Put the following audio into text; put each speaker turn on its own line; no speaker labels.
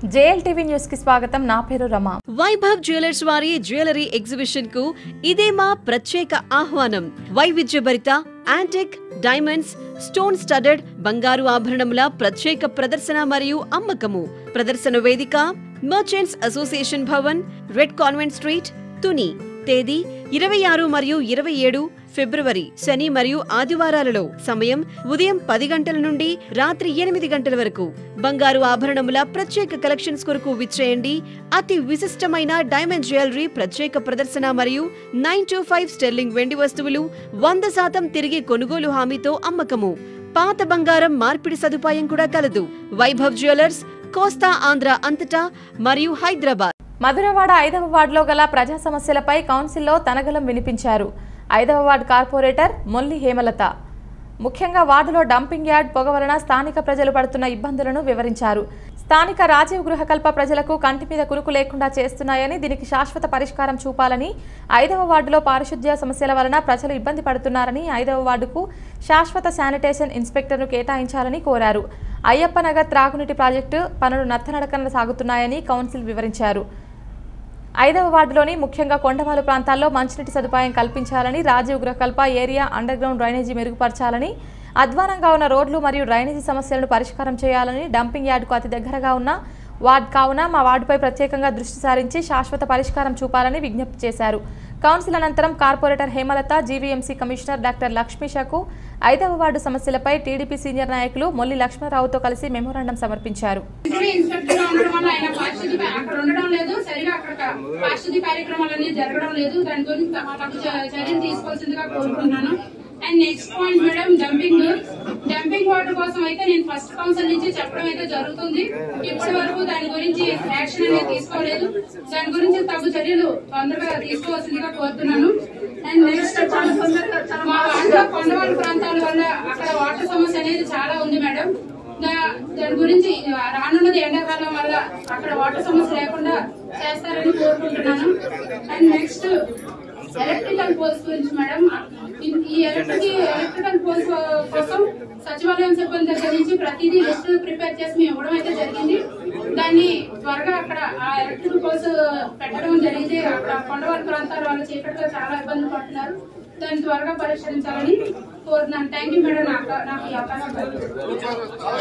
JLTV news కి స్వాగతం నా పేరు రమ
వైభవ్ జ్యువెలర్స్ వారి జ్యువెలరీ ఎగ్జిబిషన్ కు ఇదే మా ప్రత్యేక ఆహ్వానం వైవిధ్యభరిత యాంటిక్ డైమండ్స్ స్టోన్ స్టడెడ్ బంగారు ఆభరణముల ప్రత్యేక ప్రదర్శన మరియు అమ్మకము ప్రదర్శన వేదిక merchants association Bhavan red convent street Tuni తేదీ ఇరవై ఆరు మరియు ఇరవై ఏడు ఫిబ్రవరి శని మరియు ఆదివారాలలో సమయం ఉదయం పది గంటల నుండి రాత్రి ఎనిమిది గంటల వరకు బంగారు ఆభరణముల ప్రత్యేక కలెక్షన్స్ కొరకు విచ్చేయండి అతి విశిష్టమైన డైమండ్ జ్యువెలరీ ప్రత్యేక ప్రదర్శన మరియు నైన్ టు ఫైవ్ స్టెర్లింగ్ వెండి వస్తువులు వంద శాతం తిరిగి కొనుగోలు హామీతో అమ్మకము పాత బంగారం మార్పిడి సదుపాయం కూడా కలదు వైభవ్ జ్యువెలర్స్ కోస్తా ఆంధ్ర అంతటా మరియు హైదరాబాద్
మధురవాడ ఐదవ వార్డులో గల ప్రజా సమస్యలపై కౌన్సిల్లో తనగలం వినిపించారు ఐదవ వార్డు కార్పొరేటర్ మొల్లి హేమలత ముఖ్యంగా వార్డులో డంపింగ్ యార్డ్ పొగ వలన స్థానిక ప్రజలు పడుతున్న ఇబ్బందులను వివరించారు స్థానిక రాజీవ్ గృహకల్ప ప్రజలకు కంటి మీద కురుకు లేకుండా చేస్తున్నాయని దీనికి శాశ్వత పరిష్కారం చూపాలని ఐదవ వార్డులో పారిశుద్ధ్య సమస్యల వలన ప్రజలు ఇబ్బంది పడుతున్నారని ఐదవ వార్డుకు శాశ్వత శానిటేషన్ ఇన్స్పెక్టర్ను కేటాయించాలని కోరారు అయ్యప్పనగర్ త్రాగునీటి ప్రాజెక్టు పనులు నత్తనడకన సాగుతున్నాయని కౌన్సిల్ వివరించారు ఐదవ వార్డులోని ముఖ్యంగా కొండవాలు ప్రాంతాల్లో మంచినీటి సదుపాయం కల్పించాలని Rajiv Gruhakalpa area underground drainage మెరుగుపరచాలని అధ్వానంగా ఉన్న రోడ్లు మరియు డ్రైనేజీ సమస్యలను పరిష్కారం చేయాలని డంపింగ్ యార్డుకు అతి దగ్గరగా ఉన్న వార్డ్ కావున మా వార్డుపై ప్రత్యేకంగా దృష్టి సారించి శాశ్వత పరిష్కారం చూపాలని విజ్ఞప్తి చేశారు కౌన్సిల్ అనంతరం corporator Hemalatha GVMC commissioner doctor లక్ష్మీషకు ఐదవ వార్డు సమస్యలపై టీడీపీ సీనియర్ నాయకులు మొల్లి లక్ష్మణరావుతో కలిసి మెమోరాండం సమర్పించారు
ఇప్పుడే ఇన్స్పెక్టర్ గా ఉండడం వల్ల ఆయన పారిశుద్ధ్య అక్కడ ఉండడం లేదు సరిగా అక్కడ పారిశుద్ధ్య కార్యక్రమాలు అనేది జరగడం లేదు దాని గురించి తమకు చ- చర్యలు తీసుకోవాల్సిందిగా కోరుకుంటున్నాను and next point madam dumping dumping water కోసం అయితే నేను ఫస్ట్ కౌన్సిల్ నుంచి చెప్పడం అయితే జరుగుతుంది ఇప్పటి వరకు దాని గురించి యాక్షన్ అనేది తీసుకోలేదు దాని గురించి తగు చర్యలు తొందరగా తీసుకోవాల్సిందిగా కోరుతున్నాను అండ్ నెక్స్ట్ మా వాటిలో కొండవాళ్ళ ప్రాంతాల వల్ల అక్కడ వాటర్ సమస్య అనేది చాలా ఉంది మేడం దా- దాని గురించి రానున్నది ఎండాకాలం వల్ల అక్కడ వాటర్ సమస్య లేకుండా చేస్తారని కోరుకుంటున్నాను అండ్ నెక్స్ట్ ఎలక్ట్రికల్ పోల్స్ గురించి మేడం ఈ- ఈ ఎలక్ట్రిక్ ఎలక్ట్రికల్ పోల్స్ కోసం సచివాలయం సిబ్బంది దగ్గర నుంచి ప్రతిదీ లిస్ట్ ప్రిపేర్ చేసి మేము ఇవ్వడం అయితే జరిగింది దాన్ని త్వరగా అక్కడ ఆ ఎలక్ట్రికల్ పోల్స్ పెట్టడం జరిగితే అక్కడ కొండవారి ప్రాంతాల వాళ్ళు చీకటితో చాలా ఇబ్బందులు పడుతున్నారు దాన్ని త్వరగా పరిష్కరించాలని కోరుతున్నాను థ్యాంక్ యూ మేడం నాకు నాకు ఈ అవకాశం ఇచ్చారు.